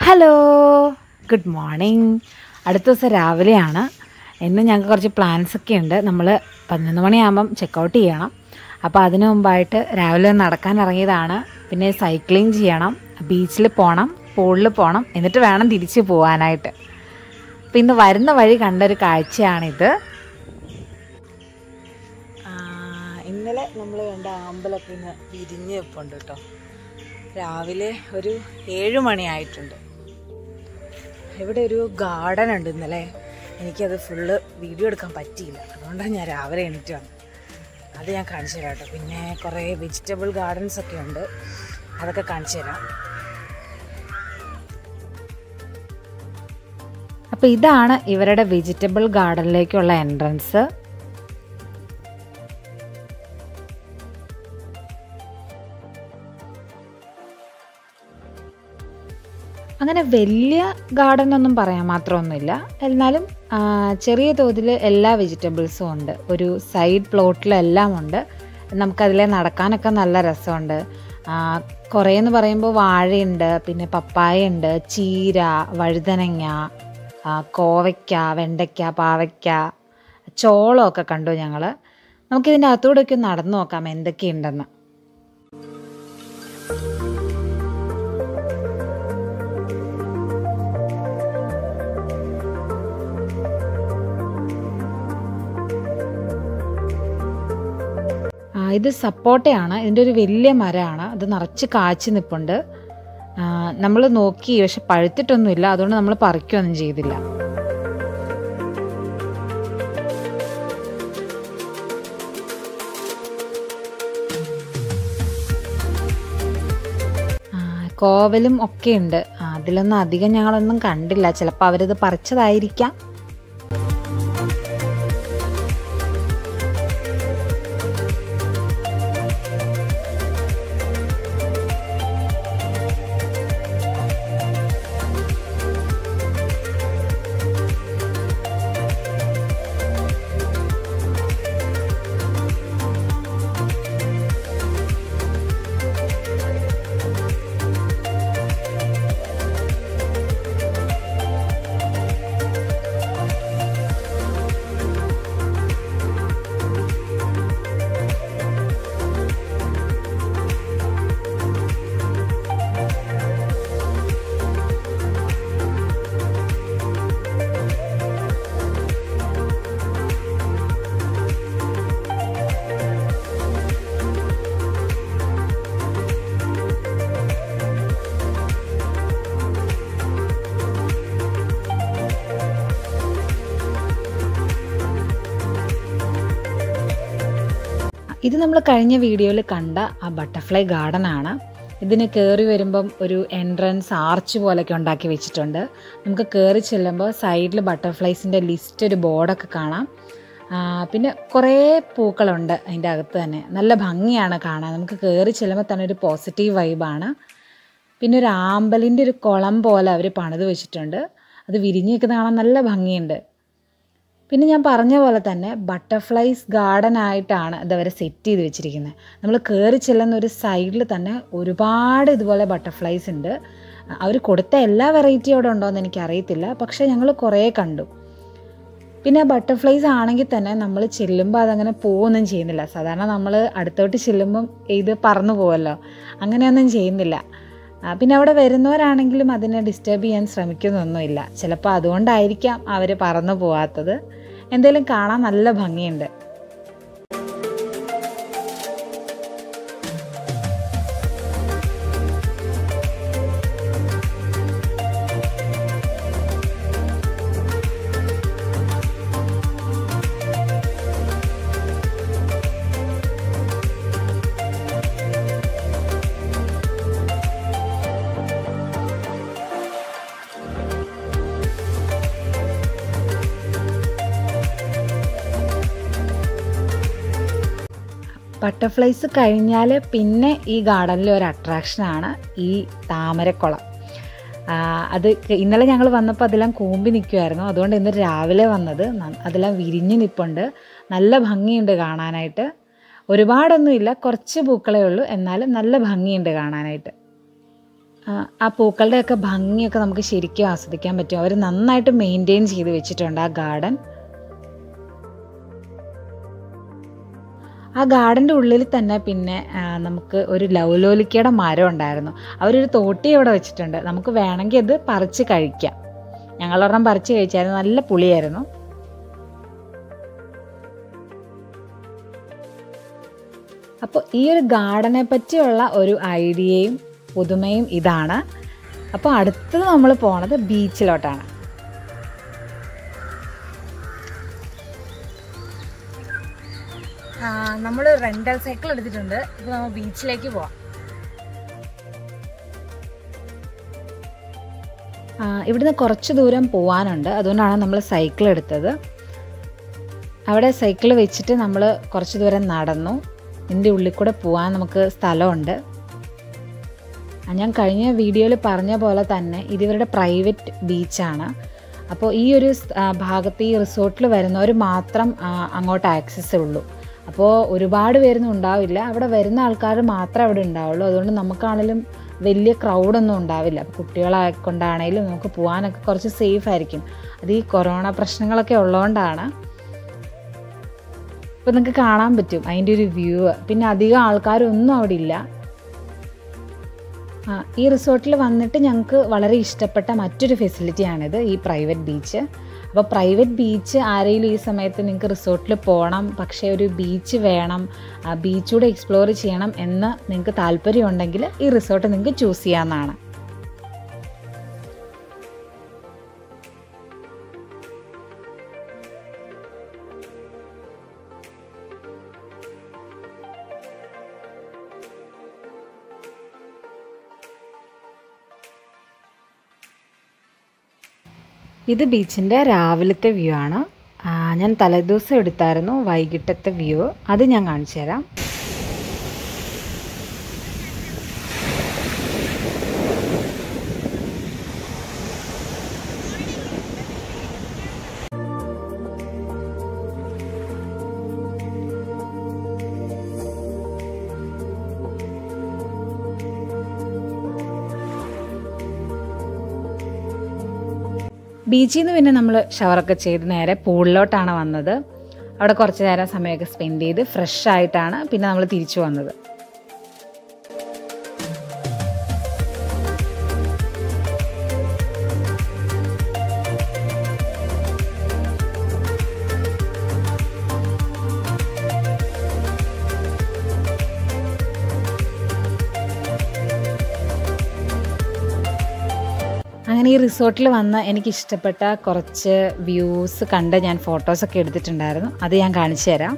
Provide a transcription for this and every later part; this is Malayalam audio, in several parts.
ഹലോ ഗുഡ് മോർണിംഗ് അടുത്ത ദിവസം രാവിലെയാണ് ഇന്ന് ഞങ്ങൾക്ക് കുറച്ച് പ്ലാൻസ് ഒക്കെ ഉണ്ട് നമ്മൾ പതിനൊന്ന് മണിയാകുമ്പം ചെക്കൗട്ട് ചെയ്യണം അപ്പോൾ അതിനു മുമ്പായിട്ട് രാവിലെ ഒന്ന് നടക്കാൻ ഇറങ്ങിയതാണ് പിന്നെ സൈക്ലിംഗ് ചെയ്യണം ബീച്ചിൽ പോകണം പൂളിൽ പോകണം എന്നിട്ട് വേണം തിരിച്ച് പോകാനായിട്ട് അപ്പോൾ ഇന്ന് വരുന്ന വഴി കണ്ടൊരു കാഴ്ചയാണിത് ഇന്നലെ നമ്മൾ കണ്ട ആമ്പലൊക്കെ ഇന്ന് വിരിഞ്ഞ് വെപ്പുണ്ട് കേട്ടോ രാവിലെ ഒരു ഏഴ് മണിയായിട്ടുണ്ട് ഇവിടെ ഒരു ഗാർഡൻ ഉണ്ട് ഇന്നലെ എനിക്കത് ഫുള്ള് വീഡിയോ എടുക്കാൻ പറ്റിയില്ല അതുകൊണ്ടാണ് ഞാൻ രാവിലെ എണീറ്റ് വന്നത് അത് ഞാൻ കാണിച്ചു തരാം കേട്ടോ പിന്നെ കുറേ വെജിറ്റബിൾ ഗാർഡൻസ് ഒക്കെ ഉണ്ട് അതൊക്കെ കാണിച്ചു തരാം അപ്പോൾ ഇതാണ് ഇവരുടെ വെജിറ്റബിൾ ഗാർഡനിലേക്കുള്ള എൻട്രൻസ് അങ്ങനെ വലിയ ഗാർഡൻ ഒന്നും പറയാൻ മാത്രമൊന്നുമില്ല എന്നാലും ആ, ചെറിയ തോതിൽ എല്ലാ വെജിറ്റബിൾസും ഉണ്ട് ഒരു സൈഡ് പ്ലോട്ടിലെല്ലാം ഉണ്ട് നമുക്കതിലെ നടക്കാനൊക്കെ നല്ല രസമുണ്ട് ആ, കുറേ എന്ന് പറയുമ്പോൾ വാഴയുണ്ട് പിന്നെ പപ്പായ ഉണ്ട് ചീര വഴുതനങ്ങ ആ, കോവയ്ക്ക വെണ്ടയ്ക്ക പാവയ്ക്ക ചോളമൊക്കെ കണ്ടു ഞങ്ങൾ നമുക്കിതിൻ്റെ അകത്തൂടെ ഒക്കെ ഒന്ന് നടന്നു നോക്കാം എന്തൊക്കെയുണ്ടെന്ന് ആ, ഇത് സപ്പോട്ടയാണ് ഇതിൻ്റെ ഒരു വലിയ മരമാണ് അത് നിറച്ച് കാച്ചി നിൽപ്പുണ്ട് നമ്മൾ നോക്കി പക്ഷെ പഴുത്തിട്ടൊന്നുമില്ല അതുകൊണ്ട് നമ്മൾ പറിക്കുകയൊന്നും ചെയ്തില്ല ആ, കോവലും ഒക്കെ ഉണ്ട് ആ, അതിലൊന്നും അധികം ഞങ്ങളൊന്നും കണ്ടില്ല ചിലപ്പോൾ അവരിത് പറിച്ചതായിരിക്കാം ഇത് നമ്മൾ കഴിഞ്ഞ വീഡിയോയിൽ കണ്ട ആ ബട്ടർഫ്ലൈ ഗാർഡൻ ആണ് ഇതിന് കയറി വരുമ്പം ഒരു എൻട്രൻസ് ആർച്ച് പോലൊക്കെ ഉണ്ടാക്കി വെച്ചിട്ടുണ്ട് നമുക്ക് കയറി ചെല്ലുമ്പോൾ സൈഡിൽ ബട്ടർഫ്ലൈസിൻ്റെ ലിസ്റ്റ് ഒരു ബോർഡൊക്കെ കാണാം ആ, പിന്നെ കുറേ പൂക്കളുണ്ട് അതിൻ്റെ അകത്ത് തന്നെ നല്ല ഭംഗിയാണ് കാണാൻ നമുക്ക് കയറി ചെല്ലുമ്പോൾ തന്നെ ഒരു പോസിറ്റീവ് വൈബാണ് പിന്നെ ഒരു ആമ്പലിൻ്റെ ഒരു കുളം പോലെ അവർ പണിത് വെച്ചിട്ടുണ്ട് അത് വിരിഞ്ഞ് നിൽക്കുന്ന കാണാൻ നല്ല ഭംഗിയുണ്ട് പിന്നെ ഞാൻ പറഞ്ഞ പോലെ തന്നെ ബട്ടർഫ്ലൈസ് ഗാർഡൻ ആയിട്ടാണ് ഇതവരെ സെറ്റ് ചെയ്ത് വെച്ചിരിക്കുന്നത് നമ്മൾ കയറി ചെല്ലുന്ന ഒരു സൈഡിൽ തന്നെ ഒരുപാട് ഇതുപോലെ ബട്ടർഫ്ലൈസ് ഉണ്ട് അവർ കൊടുത്ത എല്ലാ വെറൈറ്റി അവിടെ ഉണ്ടോയെന്ന് എനിക്കറിയത്തില്ല പക്ഷേ ഞങ്ങൾ കുറേ കണ്ടു പിന്നെ ബട്ടർഫ്ലൈസ് ആണെങ്കിൽ തന്നെ നമ്മൾ ചെല്ലുമ്പോൾ അതങ്ങനെ പോവുകയൊന്നും ചെയ്യുന്നില്ല സാധാരണ നമ്മൾ അടുത്തോട്ട് ചെല്ലുമ്പം ഇത് പറന്നു പോവല്ലോ അങ്ങനെയൊന്നും ചെയ്യുന്നില്ല ആ, പിന്നെ അവിടെ വരുന്നവരാണെങ്കിലും അതിനെ ഡിസ്റ്റർബ് ചെയ്യാൻ ശ്രമിക്കുന്നൊന്നുമില്ല ചിലപ്പോൾ അതുകൊണ്ടായിരിക്കാം അവർ പറന്നു പോവാത്തത് എന്തെങ്കിലും കാണാൻ നല്ല ഭംഗിയുണ്ട് ബട്ടർഫ്ലൈസ് കഴിഞ്ഞാൽ പിന്നെ ഈ ഗാർഡനിലെ ഒരു അട്രാക്ഷനാണ് ഈ താമരക്കുളം ആ, അത് ക- ഇന്നലെ ഞങ്ങൾ വന്നപ്പോൾ അതെല്ലാം കൂമ്പി നിൽക്കുമായിരുന്നു അതുകൊണ്ട് ഇന്ന് രാവിലെ വന്നത് ന- അതെല്ലാം വിരിഞ്ഞ് നിൽപ്പുണ്ട് നല്ല ഭംഗിയുണ്ട് കാണാനായിട്ട് ഒരുപാടൊന്നുമില്ല കുറച്ച് പൂക്കളേ ഉള്ളൂ എന്നാലും നല്ല ഭംഗിയുണ്ട് കാണാനായിട്ട് ആ, ആ പൂക്കളുടെയൊക്കെ ഭംഗിയൊക്കെ നമുക്ക് ശരിക്കും ആസ്വദിക്കാൻ പറ്റും അവർ നന്നായിട്ട് മെയിൻറ്റെയിൻ ചെയ്ത് വെച്ചിട്ടുണ്ട് ആ ഗാർഡൻ ആ ഗാർഡൻ്റെ ഉള്ളിൽ തന്നെ പിന്നെ ആ, നമുക്ക് ഒരു ലൗലോലിക്കയുടെ മരം ഉണ്ടായിരുന്നു അവരൊരു തോട്ടി അവിടെ വെച്ചിട്ടുണ്ട് നമുക്ക് വേണമെങ്കിൽ അത് പറിച്ച് കഴിക്കാം ഞങ്ങളൊരെണ്ണം പറിച്ച് കഴിച്ചായിരുന്നു നല്ല പുളിയായിരുന്നു അപ്പോൾ ഈ ഒരു ഗാർഡനെ പറ്റിയുള്ള ഒരു ഐഡിയയും പുതുമയും ഇതാണ് അപ്പോൾ അടുത്തത് നമ്മൾ പോണത് ബീച്ചിലോട്ടാണ് നമ്മൾ റെൻ്റൽ സൈക്കിൾ എടുത്തിട്ടുണ്ട് ഇപ്പോൾ നമ്മൾ ബീച്ചിലേക്ക് പോവാം ആ, ഇവിടുന്ന് കുറച്ച് ദൂരം പോവാനുണ്ട് അതുകൊണ്ടാണ് നമ്മൾ സൈക്കിൾ എടുത്തത് അവിടെ സൈക്കിൾ വെച്ചിട്ട് നമ്മൾ കുറച്ച് ദൂരം നടന്നു ഇതിൻ്റെ ഉള്ളിൽ കൂടെ പോകാൻ നമുക്ക് സ്ഥലമുണ്ട് ആ, ഞാൻ കഴിഞ്ഞ വീഡിയോയിൽ പറഞ്ഞ പോലെ തന്നെ ഇത് ഇവരുടെ പ്രൈവറ്റ് ബീച്ചാണ് അപ്പോൾ ഈ ഒരു സ്- ആ, ഭാഗത്ത് ഈ റിസോർട്ടിൽ വരുന്നവർ മാത്രം ആ, അങ്ങോട്ട് ആക്സസ് ഉള്ളൂ അപ്പോൾ ഒരുപാട് പേരൊന്നും ഉണ്ടാവില്ല അവിടെ വരുന്ന ആൾക്കാർ മാത്രമേ അവിടെ ഉണ്ടാവുള്ളൂ അതുകൊണ്ട് നമുക്കാണെങ്കിലും വലിയ ക്രൗഡൊന്നും ഉണ്ടാവില്ല അപ്പോൾ കുട്ടികളെ കൊണ്ടാണെങ്കിലും നമുക്ക് പോകാനൊക്കെ കുറച്ച് സേഫ് ആയിരിക്കും അത് ഈ കൊറോണ പ്രശ്നങ്ങളൊക്കെ ഉള്ളതുകൊണ്ടാണ് ഇപ്പം നിങ്ങൾക്ക് കാണാൻ പറ്റും അതിൻ്റെ ഒരു വ്യൂ പിന്നെ അധികം ആൾക്കാരൊന്നും അവിടെ ഇല്ല ആ, ഈ റിസോർട്ടിൽ വന്നിട്ട് ഞങ്ങൾക്ക് വളരെ ഇഷ്ടപ്പെട്ട മറ്റൊരു ഫെസിലിറ്റിയാണിത് ഈ പ്രൈവറ്റ് ബീച്ച് അപ്പോൾ പ്രൈവറ്റ് ബീച്ച് ആരെങ്കിലും ഈ സമയത്ത് നിങ്ങൾക്ക് റിസോർട്ടിൽ പോകണം പക്ഷേ ഒരു ബീച്ച് വേണം ആ ബീച്ചൂടെ എക്സ്പ്ലോർ ചെയ്യണം എന്ന് നിങ്ങൾക്ക് താല്പര്യമുണ്ടെങ്കിൽ ഈ റിസോർട്ട് നിങ്ങൾക്ക് ചൂസ് ചെയ്യാവുന്നതാണ് ഇത് ബീച്ചിൻ്റെ രാവിലത്തെ വ്യൂ ആണ് ആ, ഞാൻ തലേദിവസം എടുത്തായിരുന്നു വൈകിട്ടത്തെ വ്യൂ അത് ഞാൻ കാണിച്ചു തരാം ബീച്ചിൽ നിന്ന് പിന്നെ നമ്മൾ ഷവറൊക്കെ ചെയ്ത് നേരെ പൂളിലോട്ടാണ് വന്നത് അവിടെ കുറച്ച് നേരം സമയമൊക്കെ സ്പെൻഡ് ചെയ്ത് ഫ്രഷ് ആയിട്ടാണ് പിന്നെ നമ്മൾ തിരിച്ചു വന്നത് അങ്ങനെ ഈ റിസോർട്ടിൽ വന്ന് എനിക്ക് ഇഷ്ടപ്പെട്ട കുറച്ച് വ്യൂസ് കണ്ട് ഞാൻ ഫോട്ടോസൊക്കെ എടുത്തിട്ടുണ്ടായിരുന്നു അത് ഞാൻ കാണിച്ചു തരാം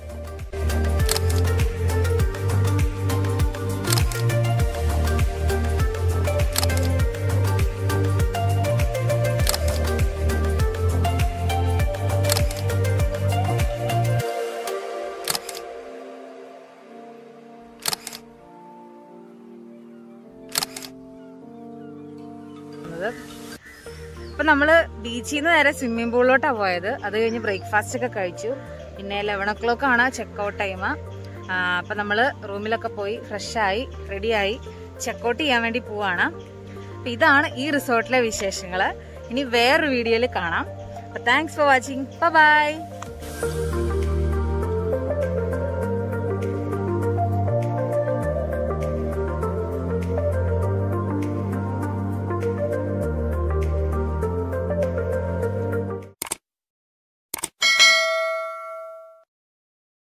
അപ്പൊ നമ്മള് ബീച്ചിൽ നിന്ന് നേരെ സ്വിമ്മിംഗ് പൂളിലോട്ടാ പോയത് അത് കഴിഞ്ഞ് ബ്രേക്ക്ഫാസ്റ്റ് ഒക്കെ കഴിച്ചു പിന്നെ ലെവൻ ഒ ക്ലോക്ക് ആണ് ചെക്ക് ഔട്ട് ടൈം അപ്പൊ നമ്മള് റൂമിലൊക്കെ പോയി ഫ്രഷ് ആയി റെഡിയായി ചെക്കൗട്ട് ചെയ്യാൻ വേണ്ടി പോവാണ് അപ്പൊ ഇതാണ് ഈ റിസോർട്ടിലെ വിശേഷങ്ങള് ഇനി വേറൊരു വീഡിയോയിൽ കാണാം അപ്പൊ താങ്ക്സ് ഫോർ വാച്ചിങ് ബൈ